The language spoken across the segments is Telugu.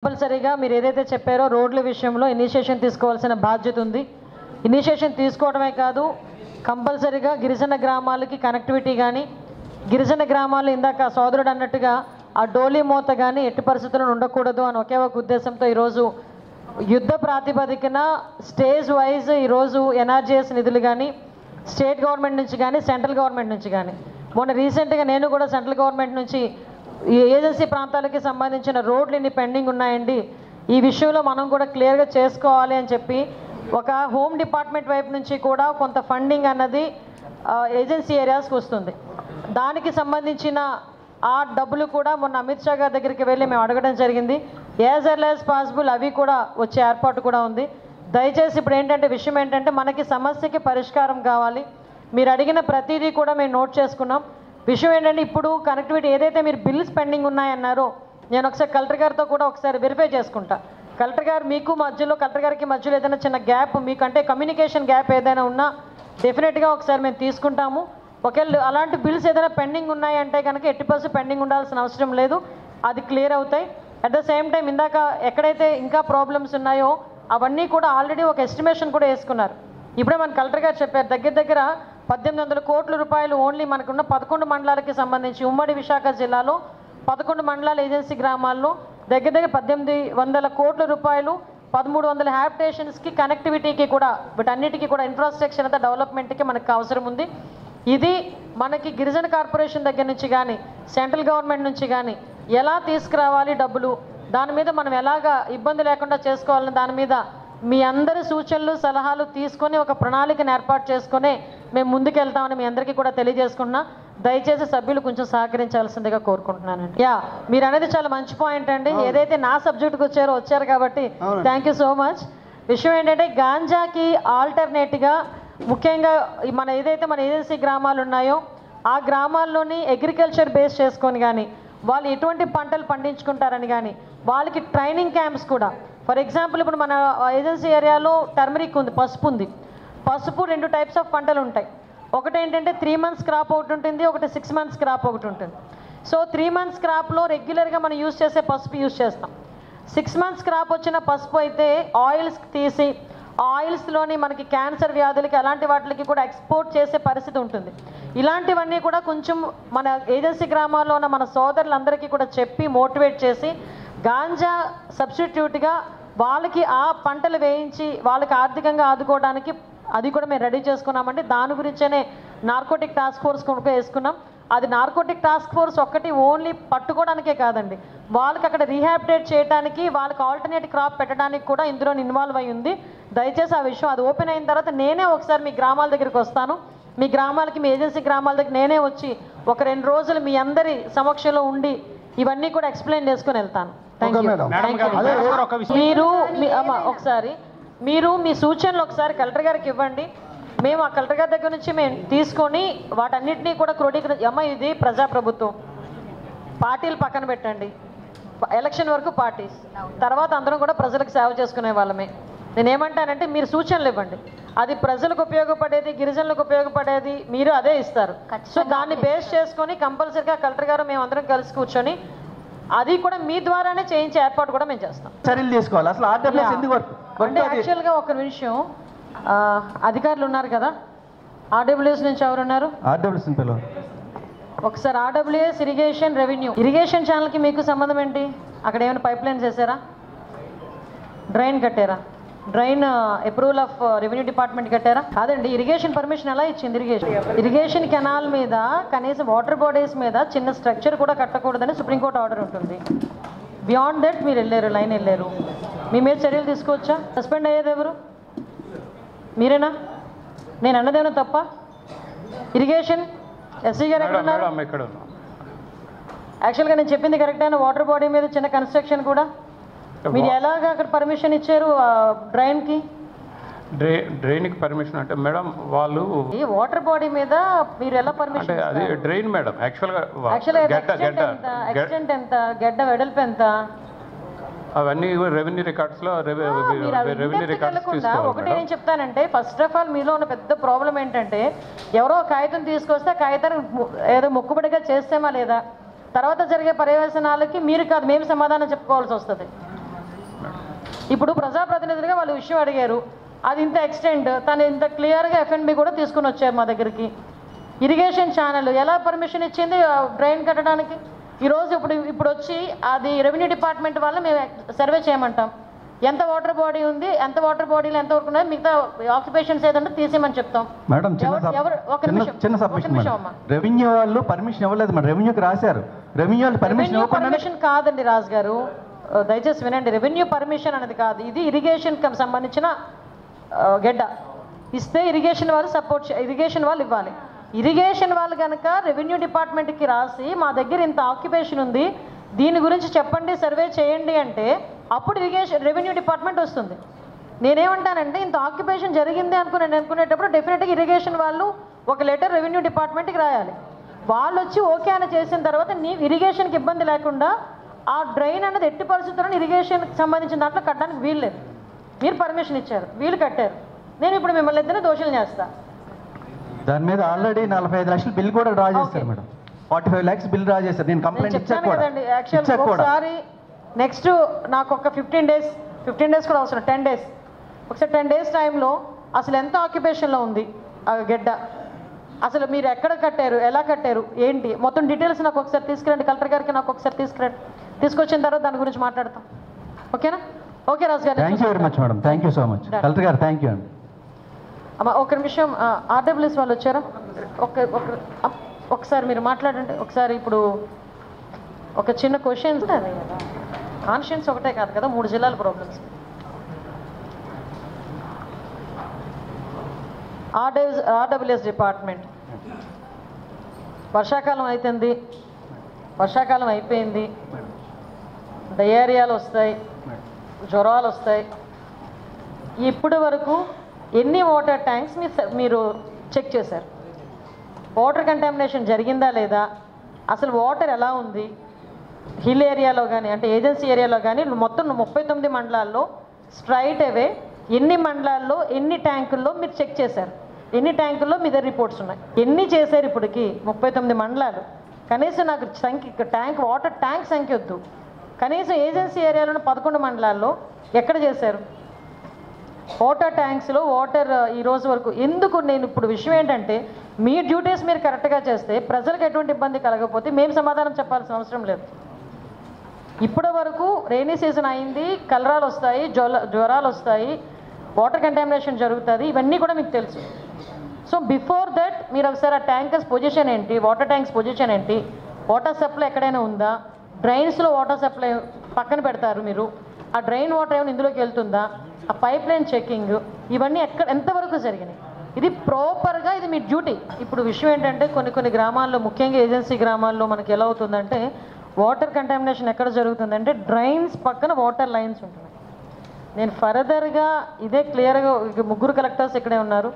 కంపల్సరీగా మీరు ఏదైతే చెప్పారో రోడ్ల విషయంలో ఇనిషియేషన్ తీసుకోవాల్సిన బాధ్యత ఉంది ఇనిషియేషన్ తీసుకోవడమే కాదు కంపల్సరీగా గిరిజన గ్రామాలకి కనెక్టివిటీ కానీ గిరిజన గ్రామాలు ఇందాక సోదరుడు అన్నట్టుగా ఆ డోలీ మోత కానీ ఎట్టి పరిస్థితుల్లో ఉండకూడదు అని ఒకే ఒక ఉద్దేశంతో ఈరోజు యుద్ధ ప్రాతిపదికన స్టేజ్ వైజ్ ఈరోజు ఎన్ఆర్జీఎస్ నిధులు కానీ స్టేట్ గవర్నమెంట్ నుంచి కానీ సెంట్రల్ గవర్నమెంట్ నుంచి కానీ మొన్న రీసెంట్గా నేను కూడా సెంట్రల్ గవర్నమెంట్ నుంచి ఈ ఏజెన్సీ ప్రాంతాలకి సంబంధించిన రోడ్లు ఇన్ని పెండింగ్ ఉన్నాయండి ఈ విషయంలో మనం కూడా క్లియర్గా చేసుకోవాలి అని చెప్పి ఒక హోమ్ డిపార్ట్మెంట్ వైపు నుంచి కూడా కొంత ఫండింగ్ అన్నది ఆ, ఏజెన్సీ ఏరియాస్కి వస్తుంది దానికి సంబంధించిన ఆ డబ్బులు కూడా మొన్న అమిత్ షా గారి దగ్గరికి వెళ్ళి మేము అడగడం జరిగింది యాజ్ ఎర్ల్ యాజ్ పాసిబుల్ అవి కూడా వచ్చే ఏర్పాటు కూడా ఉంది దయచేసి ఇప్పుడు ఏంటంటే విషయం ఏంటంటే మనకి సమస్యకి పరిష్కారం కావాలి మీరు అడిగిన ప్రతిదీ కూడా మేము నోట్ చేసుకున్నాం విషయం ఏంటంటే ఇప్పుడు కనెక్టివిటీ ఏదైతే మీరు బిల్స్ పెండింగ్ ఉన్నాయన్నారో నేను ఒకసారి కలెక్టర్ గారితో కూడా ఒకసారి వెరిఫై చేసుకుంటా కలెక్టర్ గారు మీకు మధ్యలో కలెక్టర్ గారికి మధ్యలో ఏదైనా చిన్న గ్యాప్ మీకంటే కమ్యూనికేషన్ గ్యాప్ ఏదైనా ఉన్నా డెఫినెట్గా ఒకసారి మేము తీసుకుంటాము ఒకవేళ అలాంటి బిల్స్ ఏదైనా పెండింగ్ ఉన్నాయంటే కనుక ఎట్టి పరిస్థితి పెండింగ్ ఉండాల్సిన అవసరం లేదు అది క్లియర్ అవుతాయి అట్ ద సేమ్ టైం ఇందాక ఎక్కడైతే ఇంకా ప్రాబ్లమ్స్ ఉన్నాయో అవన్నీ కూడా ఆల్రెడీ ఒక ఎస్టిమేషన్ కూడా వేసుకున్నారు ఇప్పుడే మన కలెక్టర్ గారు చెప్పారు దగ్గర దగ్గర పద్దెనిమిది వందల కోట్ల రూపాయలు ఓన్లీ మనకున్న పదకొండు మండలాలకి సంబంధించి ఉమ్మడి విశాఖ జిల్లాలో పదకొండు మండలాల ఏజెన్సీ గ్రామాల్లో దగ్గర దగ్గర పద్దెనిమిది వందల కోట్ల రూపాయలు పదమూడు వందల హ్యాబిటేషన్స్కి కనెక్టివిటీకి కూడా వీటన్నిటికీ కూడా ఇన్ఫ్రాస్ట్రక్చర్ అంతా డెవలప్మెంట్కి మనకు అవసరం ఉంది ఇది మనకి గిరిజన కార్పొరేషన్ దగ్గర నుంచి కానీ సెంట్రల్ గవర్నమెంట్ నుంచి కానీ ఎలా తీసుకురావాలి డబ్బులు దాని మీద మనం ఎలాగా ఇబ్బంది లేకుండా చేసుకోవాలని దాని మీద మీ అందరి సూచనలు సలహాలు తీసుకొని ఒక ప్రణాళికను ఏర్పాటు చేసుకొని మేము ముందుకెళ్తామని మీ అందరికీ కూడా తెలియజేసుకున్నా దయచేసి సభ్యులు కొంచెం సహకరించాల్సిందిగా కోరుకుంటున్నానండి యా మీరు అనేది చాలా మంచి పాయింట్ అండి ఏదైతే నా సబ్జెక్ట్కి వచ్చారో వచ్చారు కాబట్టి థ్యాంక్ యూ సో మచ్ విషయం ఏంటంటే గాంజాకి ఆల్టర్నేట్గా ముఖ్యంగా ఈ మన ఏదైతే మన ఏజెన్సీ గ్రామాలు ఉన్నాయో ఆ గ్రామాల్లోని అగ్రికల్చర్ బేస్ చేసుకొని కానీ వాళ్ళు ఎటువంటి పంటలు పండించుకుంటారని కానీ వాళ్ళకి ట్రైనింగ్ క్యాంప్స్ కూడా ఫర్ ఎగ్జాంపుల్ ఇప్పుడు మన ఏజెన్సీ ఏరియాలో టర్మరిక్ ఉంది పసుపు ఉంది పసుపు రెండు టైప్స్ ఆఫ్ పంటలు ఉంటాయి ఒకటి ఏంటంటే త్రీ మంత్స్ క్రాప్ ఒకటి ఉంటుంది ఒకటి సిక్స్ మంత్స్ క్రాప్ ఒకటి ఉంటుంది సో త్రీ మంత్స్ క్రాప్లో రెగ్యులర్గా మనం యూస్ చేసే పసుపు యూస్ చేస్తాం సిక్స్ మంత్స్ క్రాప్ వచ్చిన పసుపు అయితే ఆయిల్స్ తీసి ఆయిల్స్లోని మనకి క్యాన్సర్ వ్యాధులకి అలాంటి వాటికి కూడా ఎక్స్పోర్ట్ చేసే పరిస్థితి ఉంటుంది ఇలాంటివన్నీ కూడా కొంచెం మన ఏజెన్సీ గ్రామాల్లో ఉన్న మన సోదరులందరికీ కూడా చెప్పి మోటివేట్ చేసి గాంజా సబ్స్టిట్యూట్గా వాళ్ళకి ఆ పంటలు వేయించి వాళ్ళకి ఆర్థికంగా ఆదుకోవడానికి అది కూడా మేము రెడీ చేసుకున్నామండి దాని గురించేనే నార్కోటిక్ టాస్క్ ఫోర్స్ కొనుక వేసుకున్నాం అది నార్కోటిక్ టాస్క్ ఫోర్స్ ఒక్కటి ఓన్లీ పట్టుకోవడానికే కాదండి వాళ్ళకి అక్కడ రీహాబిటేట్ చేయడానికి వాళ్ళకి ఆల్టర్నేట్ క్రాప్ పెట్టడానికి కూడా ఇందులో ఇన్వాల్వ్ అయి ఉంది దయచేసి ఆ విషయం అది ఓపెన్ అయిన తర్వాత నేనే ఒకసారి మీ గ్రామాల దగ్గరికి వస్తాను మీ గ్రామాలకి మీ ఏజెన్సీ గ్రామాల దగ్గర నేనే వచ్చి ఒక రెండు రోజులు మీ అందరి సమక్షంలో ఉండి ఇవన్నీ కూడా ఎక్స్ప్లెయిన్ చేసుకుని వెళ్తాను thank okay you madam. Thank you అదే ఒక మీరు మీ- అమ్మ, ఒకసారి మీరు మీ సూచనలు ఒకసారి కలెక్టర్ గారికి ఇవ్వండి మేము ఆ కలెక్టర్ గారి దగ్గర నుంచి మేము తీసుకొని వాటన్నిటినీ కూడా క్రోడీకరి అమ్మ ఇది ప్రజాప్రభుత్వం పార్టీలు పక్కన పెట్టండి ప- ఎలక్షన్ వరకు పార్టీస్ తర్వాత అందరం కూడా ప్రజలకు సేవ చేసుకునే వాళ్ళమే నేను ఏమంటానంటే మీరు సూచనలు ఇవ్వండి అది ప్రజలకు ఉపయోగపడేది గిరిజనులకు ఉపయోగపడేది మీరు అదే ఇస్తారు సో దాన్ని బేస్ చేసుకొని కంపల్సరీగా కలెక్టర్ గారు మేము అందరం కలిసి కూర్చొని అది కూడా మీ ద్వారానే చేయించే ఏర్పాటు కూడా మేము చేస్తాం చర్యలు తీసుకోవాలి అసలు ఆర్డబ్ల్యూఎస్ ఎందుకు వర్క్ అంటే వర్క్ అది- యాక్చువల్గా ఒక విషయం ఆ, అధికారులు ఉన్నారు కదా ఆర్డబ్ల్యూఎస్ నుంచి ఎవరు ఉన్నారు ఆర్డబ్ల్యూఎస్ ని పిలవండి. ఒకసారి ఆర్డబ్ల్యూఎస్ ఇరిగేషన్ రెవెన్యూ ఇరిగేషన్ ఛానల్కి మీకు సంబంధం ఏంటి అక్కడ ఏమైనా పైప్ లైన్స్ వేసారా డ్రైన్ కట్టారా drain approval of revenue department కట్టారా కాదండి ఇరిగేషన్ పర్మిషన్ ఎలా ఇచ్చింది ఇరిగేషన్ ఇరిగేషన్ కెనాల్ మీద కనీసం వాటర్ బాడీస్ మీద చిన్న స్ట్రక్చర్ కూడా కట్టకూడదని సుప్రీంకోర్టు ఆర్డర్ ఉంటుంది బియాండ్ దట్ మీరు వెళ్ళారు లైన్ వెళ్ళారు మీ మీద చర్యలు తీసుకోవచ్చా సస్పెండ్ అయ్యేది ఎవరు మీరేనా నేను అన్నదేమైనా తప్ప ఇరిగేషన్ ఎస్సీ గారు ఎక్కడ ఉన్నారు మేడం ఇక్కడ ఉన్నాం యాక్చువల్గా నేను చెప్పింది కరెక్ట్ అయిన వాటర్ బాడీ మీద చిన్న కన్స్ట్రక్షన్ కూడా మీరు ఎలాగ అక్కడ పర్మిషన్ ఇచ్చారు డ్రైన్కి డ్రై డ్రైన్కి పర్మిషన్ అంటే మేడం వాళ్ళు ఈ వాటర్ బాడీ మీద మీరు ఎలా అంటే పర్మిషన్ అది డ్రైన్ మేడం యాక్చువల్గా వా- యాక్చువల్గా గడ్డ ఎక్స్టెంట్ గడ్డ ఎంత గె- ఎక్స్టెంట్ ఎంత గడ్డ వెడల్పు ఎంత అవన్నీ రెవెన్యూ రికార్డ్స్లో ఆ, మీరు అవి రెవెన్యూ in-depth రికార్డ్స్ వెళ్ళకుండా తీసుకోవాలి ఒకటి మేడం నేను చెప్తానంటే ఫస్ట్ ఆఫ్ ఆల్ మీలో ఉన్న పెద్ద ప్రాబ్లం ఏంటంటే ఎవరో కాగితం తీసుకొస్తే ఆ కాగితాన్ని ము- ఏదో మొక్కుబడిగా చేస్తేమా లేదా తర్వాత జరిగే పర్యవసనాలకి మీరు కాదు మేము సమాధానం చెప్పుకోవాల్సి వస్తుంది ఇప్పుడు ప్రజాప్రతినిధులుగా వాళ్ళు విషయం అడిగారు అది ఇంత ఎక్స్టెండ్ తను ఇంత క్లియర్గా ఎఫ్ఎన్బి కూడా తీసుకుని వచ్చారు మా దగ్గరికి ఇరిగేషన్ ఛానల్ ఎలా పర్మిషన్ ఇచ్చింది డ్రైన్ కట్టడానికి ఈరోజు ఇప్పుడు ఇప్పుడు వచ్చి అది రెవెన్యూ డిపార్ట్మెంట్ వల్ల మేము సర్వే చేయమంటాం ఎంత వాటర్ బాడీ ఉంది ఎంత వాటర్ బాడీలో ఎంత వరకు ఉన్నది మిగతా ఆక్యుపేషన్స్ ఏదంటే తీసేయమని చెప్తాం మేడం చిన్న ఎవరు- సబ్- ఎవరు- ఒక చిన్న నిమిషం, చిన్న ఒక సబ్మిషన్ నిమిషం మేడం అమ్మా. రెవెన్యూ వాళ్ళు పర్మిషన్ ఇవ్వలేదు మేడం రెవెన్యూకి రాశారు రెవెన్యూ వాళ్ళు పర్మిషన్ రెవెన్యూ ఇవ్వకుండా పర్మిషన్ కాదండి రాజు గారు ఆ, దయచేసి వినండి రెవెన్యూ పర్మిషన్ అనేది కాదు ఇది ఇరిగేషన్ సంబంధించిన ఆ, గెడ్డ ఇస్తే ఇరిగేషన్ వాళ్ళు సపోర్ట్ ఇరిగేషన్ వాళ్ళు ఇవ్వాలి ఇరిగేషన్ వాళ్ళు కనుక రెవెన్యూ డిపార్ట్మెంట్కి రాసి మా దగ్గర ఇంత ఆక్యుపేషన్ ఉంది దీని గురించి చెప్పండి సర్వే చేయండి అంటే అప్పుడు ఇరిగేషన్ రెవెన్యూ డిపార్ట్మెంట్ వస్తుంది నేనేమంటానంటే ఇంత ఆక్యుపేషన్ జరిగింది అనుకునే అనుకునేటప్పుడు డెఫినెట్గా ఇరిగేషన్ వాళ్ళు ఒక లెటర్ రెవెన్యూ డిపార్ట్మెంట్కి రాయాలి వాళ్ళు వచ్చి ఓకే అని చేసిన తర్వాత నీ ఇరిగేషన్కి ఇబ్బంది లేకుండా ఆ డ్రైన్ అనేది ఎట్టి పరిస్థితుల్లో ఇరిగేషన్కి సంబంధించిన దాంట్లో కట్టడానికి వీల్లేదు మీరు పర్మిషన్ ఇచ్చారు వీళ్ళు కట్టారు నేను ఇప్పుడు మిమ్మల్ని ఇద్దరు దోషులు చేస్తా దాని మీద ఆల్రెడీ నలభై ఐదు లక్షలు బిల్ కూడా డ్రా చేశారు Okay. Madam forty five lakhs bill draw చేశారు నేను నేను కంప్లైంట్ ఇచ్చాక చెప్తాను కూడా కదండి యాక్చువల్ ఇచ్చాక కూడా ఒకసారి నెక్స్ట్ నాకు ఒక ఫిఫ్టీన్ డేస్ ఫిఫ్టీన్ డేస్ కూడా అవసరం టెన్ డేస్ ఒకసారి టెన్ డేస్ టైంలో అసలు ఎంత ఆక్యుపేషన్లో ఉంది ఆ గెడ్డ అసలు మీరు ఎక్కడ కట్టారు ఎలా కట్టారు ఏంటి మొత్తం డీటెయిల్స్ నాకు ఒకసారి తీసుకురండి కలెక్టర్ గారికి నాకు ఒకసారి తీసుకురండి తీసుకొచ్చిన తర్వాత దాని గురించి మాట్లాడతాం ఓకేనా ఓకే రాజు గారు thank you very much madam thank you so much Done. Collector గారు థ్యాంక్ యూ అండి అమ్మ ఒక నిమిషం ఆర్డబ్ల్యూఎస్ వాళ్ళు వచ్చారా ఒక ఒక అమ్, ఒకసారి మీరు మాట్లాడండి ఒకసారి ఇప్పుడు ఒక చిన్న క్వశ్చన్స్ కాన్షియన్స్ ఒకటే కాదు కదా మూడు జిల్లాల ప్రాబ్లమ్స్ ఆర్డబ్ల్యూఎస్ ఆర్డబ్ల్యూఎస్ డిపార్ట్మెంట్ వర్షాకాలం అవుతుంది వర్షాకాలం అయిపోయింది డయేరియాలు వస్తాయి జ్వరాలు వస్తాయి ఇప్పటి వరకు ఎన్ని వాటర్ ట్యాంక్స్ మీరు స- మీరు చెక్ చేశారు వాటర్ కంటామినేషన్ జరిగిందా లేదా అసలు వాటర్ ఎలా ఉంది హిల్ ఏరియాలో కానీ అంటే ఏజెన్సీ ఏరియాలో కానీ మొత్తం ముప్పై తొమ్మిది మండలాల్లో స్ట్రైట్ అవే ఎన్ని మండలాల్లో ఎన్ని ట్యాంకుల్లో మీరు చెక్ చేశారు ఎన్ని ట్యాంకుల్లో మీ దగ్గర రిపోర్ట్స్ ఉన్నాయి ఎన్ని చేశారు ఇప్పటికి ముప్పై తొమ్మిది మండలాలు కనీసం నాకు సంఖ్య ట్యాంక్ వాటర్ ట్యాంక్ సంఖ్య వద్దు కనీసం ఏజెన్సీ ఏరియాలోని పదకొండు మండలాల్లో ఎక్కడ చేశారు వాటర్ ట్యాంక్స్లో వాటర్ ఈ రోజు వరకు ఎందుకు నేను ఇప్పుడు విషయం ఏంటంటే మీ డ్యూటీస్ మీరు కరెక్ట్గా చేస్తే ప్రజలకు ఎటువంటి ఇబ్బంది కలగకపోతే మేము సమాధానం చెప్పాల్సిన అవసరం లేదు ఇప్పటి వరకు రైనీ సీజన్ అయింది కలరాలు వస్తాయి జ్వల జ్వరాలు వస్తాయి వాటర్ కంటామినేషన్ జరుగుతుంది ఇవన్నీ కూడా మీకు తెలుసు సో బిఫోర్ దట్ మీరు ఒకసారి ఆ ట్యాంకర్స్ పొజిషన్ ఏంటి వాటర్ ట్యాంక్స్ పొజిషన్ ఏంటి వాటర్ సప్లై ఎక్కడైనా ఉందా డ్రైన్స్లో వాటర్ సప్లై పక్కన పెడతారు మీరు ఆ డ్రైన్ వాటర్ ఏమైనా ఇందులోకి వెళ్తుందా ఆ పైప్ లైన్ చెకింగ్ ఇవన్నీ ఎక్కడ ఎంతవరకు జరిగినాయి ఇది ప్రాపర్గా ఇది మీ డ్యూటీ ఇప్పుడు విషయం ఏంటంటే కొన్ని కొన్ని గ్రామాల్లో ముఖ్యంగా ఏజెన్సీ గ్రామాల్లో మనకి ఎలా అవుతుందంటే వాటర్ కంటామినేషన్ ఎక్కడ జరుగుతుందంటే డ్రైన్స్ పక్కన వాటర్ లైన్స్ ఉంటున్నాయి నేను ఫర్దర్గా ఇదే క్లియర్గా ఇక ముగ్గురు కలెక్టర్స్ ఇక్కడే ఉన్నారు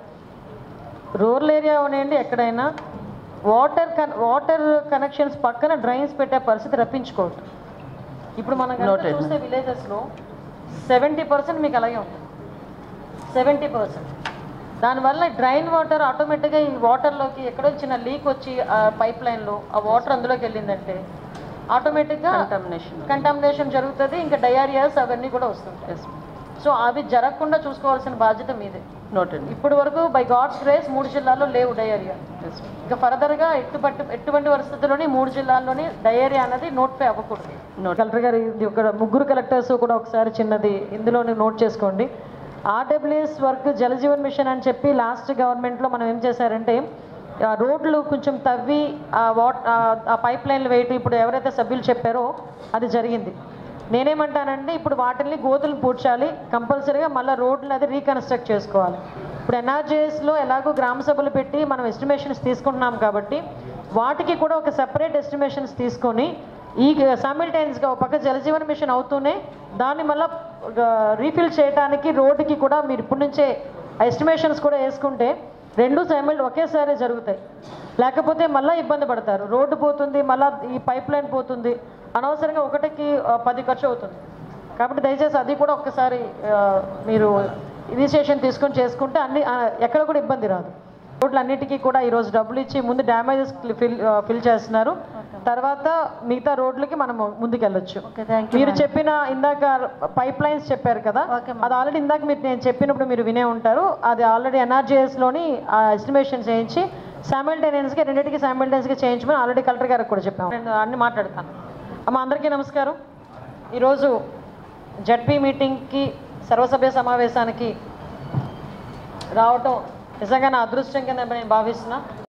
రూరల్ ఏరియా ఉండండి ఎక్కడైనా వాటర్ కన్ వాటర్ కనెక్షన్స్ పక్కన డ్రైన్స్ పెట్టే పరిస్థితి రప్పించుకోవద్దు ఇప్పుడు మనం కనుక చూస్తే విలేజెస్లో సెవెంటీ పర్సెంట్ మీకు అలాగే ఉంటుంది సెవెంటీ పర్సెంట్ దానివల్ల డ్రైన్ వాటర్ ఆటోమేటిక్గా ఈ వాటర్లోకి ఎక్కడో చిన్న లీక్ వచ్చి ఆ పైప్ లైన్లో ఆ వాటర్ అందులోకి వెళ్ళిందంటే ఆటోమేటిక్గా కంటామినేషన్ కంటామినేషన్ జరుగుతుంది ఇంకా డయారియాస్ అవన్నీ కూడా వస్తుంటాయి సో అవి జరగకుండా చూసుకోవాల్సిన బాధ్యత మీదే నోటెడ్ ఇప్పటి వరకు బై గాడ్స్ గ్రేస్ మూడు జిల్లాల్లో లేవు డయేరియా ఇంకా ఫర్దర్గా ఎటువంటి ఎటువంటి పరిస్థితుల్లోని మూడు జిల్లాల్లోని డయేరియా అనేది నోటిఫై అవ్వకూడదు కలెక్టర్ గారు ఇది ఒక ముగ్గురు కలెక్టర్స్ కూడా ఒకసారి చిన్నది ఇందులోనే నోట్ చేసుకోండి ఆర్డబ్ల్యూఎస్ వర్క్ జలజీవన్ మిషన్ అని చెప్పి లాస్ట్ గవర్నమెంట్లో మనం ఏం చేశారంటే ఆ రోడ్లు కొంచెం తవ్వి ఆ వాట్ ఆ పైప్ లైన్లు వేయటం ఇప్పుడు ఎవరైతే సభ్యులు చెప్పారో అది జరిగింది నేనేమంటానంటే ఇప్పుడు వాటిని గోతులు పూడ్చాలి కంపల్సరీగా మళ్ళీ రోడ్లు అది రీకన్స్ట్రక్ట్ చేసుకోవాలి ఇప్పుడు ఎన్ఆర్జేఎస్లో ఎలాగో గ్రామ సభలు పెట్టి మనం ఎస్టిమేషన్స్ తీసుకుంటున్నాం కాబట్టి వాటికి కూడా ఒక సెపరేట్ ఎస్టిమేషన్స్ తీసుకొని ఈ సైమిల్టైన్స్గా ఒక పక్క జలజీవన్ మిషన్ అవుతూనే దాన్ని మళ్ళీ రీఫిల్ చేయడానికి రోడ్డుకి కూడా మీరు ఇప్పటి నుంచే ఎస్టిమేషన్స్ కూడా వేసుకుంటే రెండు సైమిల్ ఒకేసారి జరుగుతాయి లేకపోతే మళ్ళీ ఇబ్బంది పడతారు రోడ్డు పోతుంది మళ్ళీ ఈ పైప్ లైన్ పోతుంది అనవసరంగా ఒకటికి ఆ, పది ఖర్చు అవుతుంది కాబట్టి దయచేసి అది కూడా ఒక్కసారి ఆ, మీరు ఇనిషియేషన్ తీసుకొని చేసుకుంటే అన్ని ఆ, ఎక్కడ కూడా ఇబ్బంది రాదు రోడ్లు అన్నిటికీ కూడా ఈరోజు డబ్బులు ఇచ్చి ముందు డ్యామేజెస్ ఫిల్ ఫిల్ చేస్తున్నారు తర్వాత మిగతా రోడ్లకి మనం ముందుకెళ్ళొచ్చు ఓకే థ్యాంక్ యూ మీరు చెప్పిన ఇందాక పైప్ లైన్స్ చెప్పారు కదా ఓకే మేడం. అది ఆల్రెడీ ఇందాక మీరు నేను చెప్పినప్పుడు మీరు వినే ఉంటారు అది ఆల్రెడీ ఎన్ఆర్జీఎస్లోని ఎస్టిమేషన్ చేయించి సైమల్టేనియస్గా రెండింటికి సైమల్టేనియస్గా చేయించమని ఆల్రెడీ కలెక్టర్ గారికి కూడా చెప్పాము నేను అన్ని మాట్లాడతాను అమ్మ అందరికీ నమస్కారం ఈరోజు జడ్పీ మీటింగ్కి సర్వసభ్య సమావేశానికి రావటం నిజంగా నా అదృష్టం కింద నేను భావిస్తున్నా